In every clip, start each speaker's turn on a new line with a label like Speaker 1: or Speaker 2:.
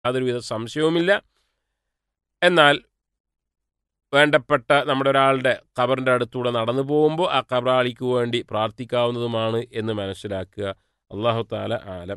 Speaker 1: യാതൊരുവിധ സംശയവുമില്ല എന്നാൽ വേണ്ടപ്പെട്ട നമ്മുടെ ഒരാളുടെ ഖബറിൻ്റെ അടുത്തൂടെ നടന്നു പോകുമ്പോൾ ആ ഖബറാളിക്ക് വേണ്ടി പ്രാർത്ഥിക്കാവുന്നതുമാണ് എന്ന് മനസ്സിലാക്കുക അള്ളാഹു താല ആലം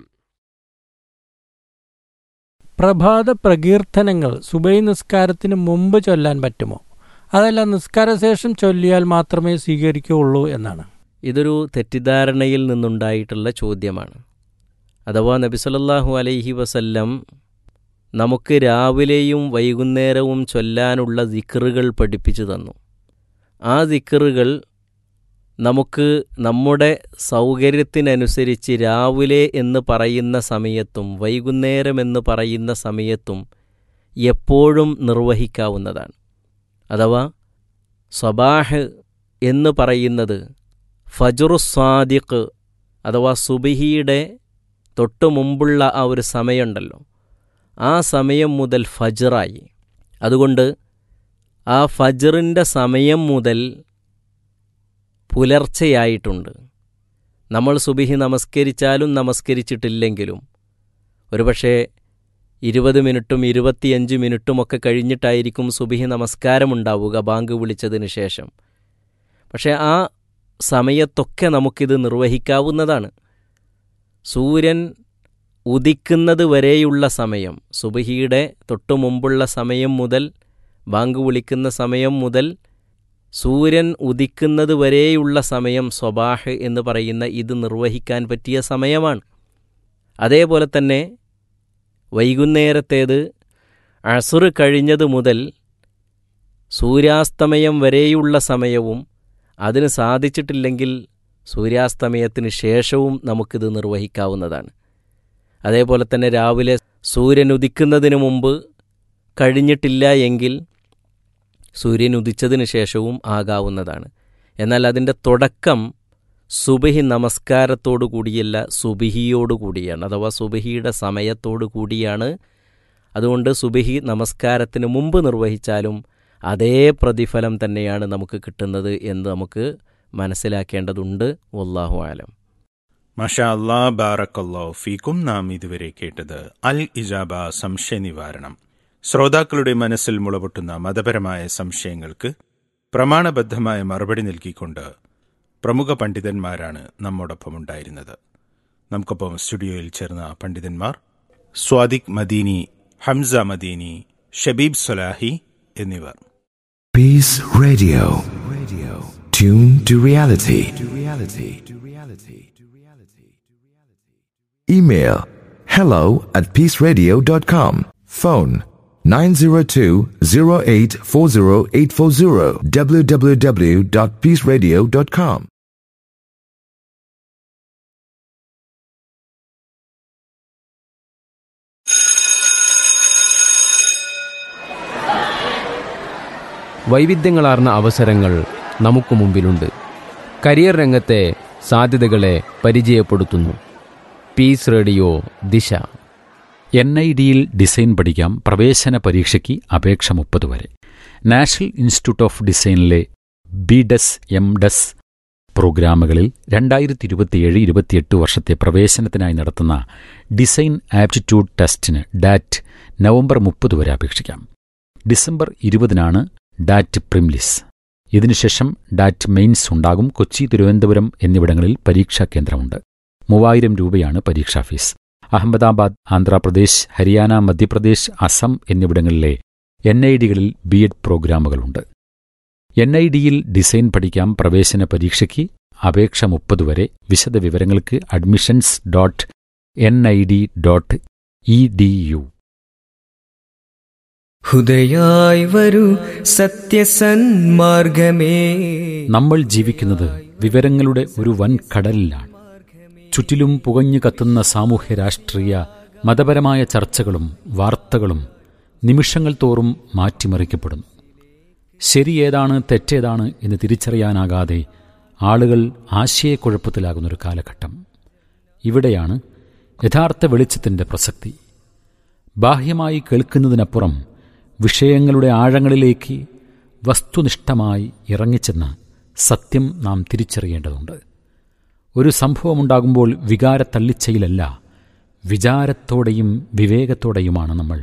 Speaker 2: പ്രഭാത പ്രകീർത്തനങ്ങൾ സുബൈ നിസ്കാരത്തിന് മുമ്പ് ചൊല്ലാൻ പറ്റുമോ അതല്ല നിസ്കാരശേഷം ചൊല്ലിയാൽ മാത്രമേ സ്വീകരിക്കുകയുള്ളൂ എന്നാണ്
Speaker 3: ഇതൊരു തെറ്റിദ്ധാരണയിൽ നിന്നുണ്ടായിട്ടുള്ള ചോദ്യമാണ് അഥവാ നബി സല്ലല്ലാഹു അലൈഹി വസല്ലം നമുക്ക് രാവിലെയും വൈകുന്നേരവും ചൊല്ലാനുള്ള ദിക്റുകൾ പഠിപ്പിച്ചു തന്നു ആ ദിക്റുകൾ നമുക്ക് നമ്മുടെ സൗകര്യത്തിനനുസരിച്ച് രാവിലെ എന്ന് പറയുന്ന സമയത്തും വൈകുന്നേരം എന്ന് പറയുന്ന സമയത്തും എപ്പോഴും നിർവഹിക്കാവുന്നതാണ് അഥവാ സ്വബാഹ് എന്ന് പറയുന്നത് ഫജുറുസ്വാദിഖ് അഥവാ സുബിഹിയുടെ തൊട്ടു മുമ്പുള്ള ആ ഒരു സമയമുണ്ടല്ലോ ആ സമയം മുതൽ ഫജറായി അതുകൊണ്ട് ആ ഫജറിൻ്റെ സമയം മുതൽ പുലർച്ചയായിട്ടുണ്ട് നമ്മൾ സുബിഹി നമസ്കരിച്ചാലും നമസ്കരിച്ചിട്ടില്ലെങ്കിലും ഒരുപക്ഷെ ഇരുപത് മിനിറ്റും ഇരുപത്തിയഞ്ച് മിനിറ്റുമൊക്കെ കഴിഞ്ഞിട്ടായിരിക്കും സുബിഹി നമസ്കാരമുണ്ടാവുക ബാങ്ക് വിളിച്ചതിന് ശേഷം പക്ഷേ ആ സമയത്തൊക്കെ നമുക്കിത് നിർവഹിക്കാവുന്നതാണ് സൂര്യൻ ഉദിക്കുന്നത് വരെയുള്ള സമയം സുബഹിയുടെ തൊട്ടു മുമ്പുള്ള സമയം മുതൽ ബാങ്ക് വിളിക്കുന്ന സമയം മുതൽ സൂര്യൻ ഉദിക്കുന്നത് വരെയുള്ള സമയം സ്വബാഹ് എന്ന് പറയുന്ന ഇത് നിർവഹിക്കാൻ പറ്റിയ സമയമാണ് അതേപോലെ തന്നെ വൈകുന്നേരത്തേത് അസുർ കഴിഞ്ഞത് മുതൽ സൂര്യാസ്തമയം വരെയുള്ള സമയവും അതിന് സാധിച്ചിട്ടില്ലെങ്കിൽ സൂര്യാസ്തമയത്തിന് ശേഷവും നമുക്കിത് നിർവഹിക്കാവുന്നതാണ് അതേപോലെ തന്നെ രാവിലെ സൂര്യൻ ഉദിക്കുന്നതിന് മുമ്പ് കഴിഞ്ഞിട്ടില്ല എങ്കിൽ സൂര്യൻ ഉദിച്ചതിന് ശേഷവും ആകാവുന്നതാണ് എന്നാൽ അതിൻ്റെ തുടക്കം സുബഹി നമസ്കാരത്തോടു കൂടിയല്ല സുബിഹിയോടു കൂടിയാണ് അഥവാ സുബഹിയുടെ സമയത്തോടു കൂടിയാണ് അതുകൊണ്ട് സുബഹി നമസ്കാരത്തിന് മുമ്പ് നിർവഹിച്ചാലും അതേ പ്രതിഫലം തന്നെയാണ് നമുക്ക് കിട്ടുന്നത് എന്ന് നമുക്ക് മനസ്സിലാക്കേണ്ടതുണ്ട് വല്ലാഹു ആലം
Speaker 4: മഷാ അല്ലാ ബാറക്കല്ലോ ഫീക്കും നാം ഇതുവരെ കേട്ടത് അൽ ഇജാബ സംശയ നിവാരണം ശ്രോതാക്കളുടെ മനസ്സിൽ മുളപൊട്ടുന്ന മതപരമായ സംശയങ്ങൾക്ക് പ്രമാണബദ്ധമായ മറുപടി നൽകിക്കൊണ്ട് പ്രമുഖ പണ്ഡിതന്മാരാണ് നമ്മോടൊപ്പം ഉണ്ടായിരുന്നത് നമുക്കൊപ്പം സ്റ്റുഡിയോയിൽ ചേർന്ന പണ്ഡിതന്മാർ സ്വാദിഖ് മദീനി ഹംസ മദീനി ഷബീബ് സൊലാഹി എന്നിവർ
Speaker 5: Peace Radio. Radio. Tune to reality. To reality. To reality. To reality. Email hello at peaceradio.com. Phone 902-0840840 www.peaceradio.com.
Speaker 6: വൈവിധ്യങ്ങളാർന്ന അവസരങ്ങൾ നമുക്ക് മുമ്പിലുണ്ട് കരിയർ രംഗത്തെ സാധ്യതകളെ പരിചയപ്പെടുത്തുന്നു peace radio Disha
Speaker 7: N I ഡിയിൽ ഡിസൈൻ പഠിക്കാം പ്രവേശന പരീക്ഷയ്ക്ക് അപേക്ഷ മുപ്പത് വരെ നാഷണൽ ഇൻസ്റ്റിറ്റ്യൂട്ട് ഓഫ് ഡിസൈനിലെ ബി ഡെസ് എം ഡെസ് പ്രോഗ്രാമുകളിൽ രണ്ടായിരത്തി ഇരുപത്തിയേഴ് ഇരുപത്തിയെട്ട് വർഷത്തെ പ്രവേശനത്തിനായി നടത്തുന്ന ഡിസൈൻ ആപ്റ്റിറ്റ്യൂഡ് ടെസ്റ്റിന് ഡാറ്റ് നവംബർ മുപ്പത് വരെ അപേക്ഷിക്കാം ഡിസംബർ ഇരുപതിനാണ് ഡാറ്റ് പ്രിംലിസ് ഇതിനുശേഷം ഡാറ്റ് മെയിൻസ് ഉണ്ടാകും കൊച്ചി തിരുവനന്തപുരം എന്നിവിടങ്ങളിൽ പരീക്ഷാ കേന്ദ്രമുണ്ട് മൂവായിരം രൂപയാണ് പരീക്ഷാ ഫീസ് അഹമ്മദാബാദ് ആന്ധ്രാപ്രദേശ് ഹരിയാന മധ്യപ്രദേശ് അസം എന്നിവിടങ്ങളിലെ എൻ ഐ ഡികളിൽ ബി എഡ് പ്രോഗ്രാമുകളുണ്ട് എൻ ഐ ഡിയിൽ ഡിസൈൻ പഠിക്കാം പ്രവേശന പരീക്ഷയ്ക്ക് അപേക്ഷ മുപ്പത് വരെ വിശദ വിവരങ്ങൾക്ക് admissions dot N I D dot E D U
Speaker 8: ഹുദയായി വരൂ സത്യസന്മാർഗമേ
Speaker 7: നമ്മൾ ജീവിക്കുന്നത് വിവരങ്ങളുടെ ഒരു വൻ കടലിലാണ് ചുറ്റിലും പുകഞ്ഞു കത്തുന്ന സാമൂഹ്യ രാഷ്ട്രീയ മതപരമായ ചർച്ചകളും വാർത്തകളും നിമിഷങ്ങൾ തോറും മാറ്റിമറിക്കപ്പെടുന്നു ശരിയേതാണ് തെറ്റേതാണ് എന്ന് തിരിച്ചറിയാനാകാതെ ആളുകൾ ആശയക്കുഴപ്പത്തിലാകുന്നൊരു കാലഘട്ടം ഇവിടെയാണ് യഥാർത്ഥ വെളിച്ചത്തിൻ്റെ പ്രസക്തി ബാഹ്യമായി കേൾക്കുന്നതിനപ്പുറം വിഷയങ്ങളുടെ ആഴങ്ങളിലേക്ക് വസ്തുനിഷ്ഠമായി ഇറങ്ങിച്ചെന്ന് സത്യം നാം തിരിച്ചറിയേണ്ടതുണ്ട് ഒരു സംഭവമുണ്ടാകുമ്പോൾ വികാരത്തള്ളിച്ചയിലല്ല വിചാരത്തോടെയും വിവേകത്തോടെയുമാണ് നമ്മൾ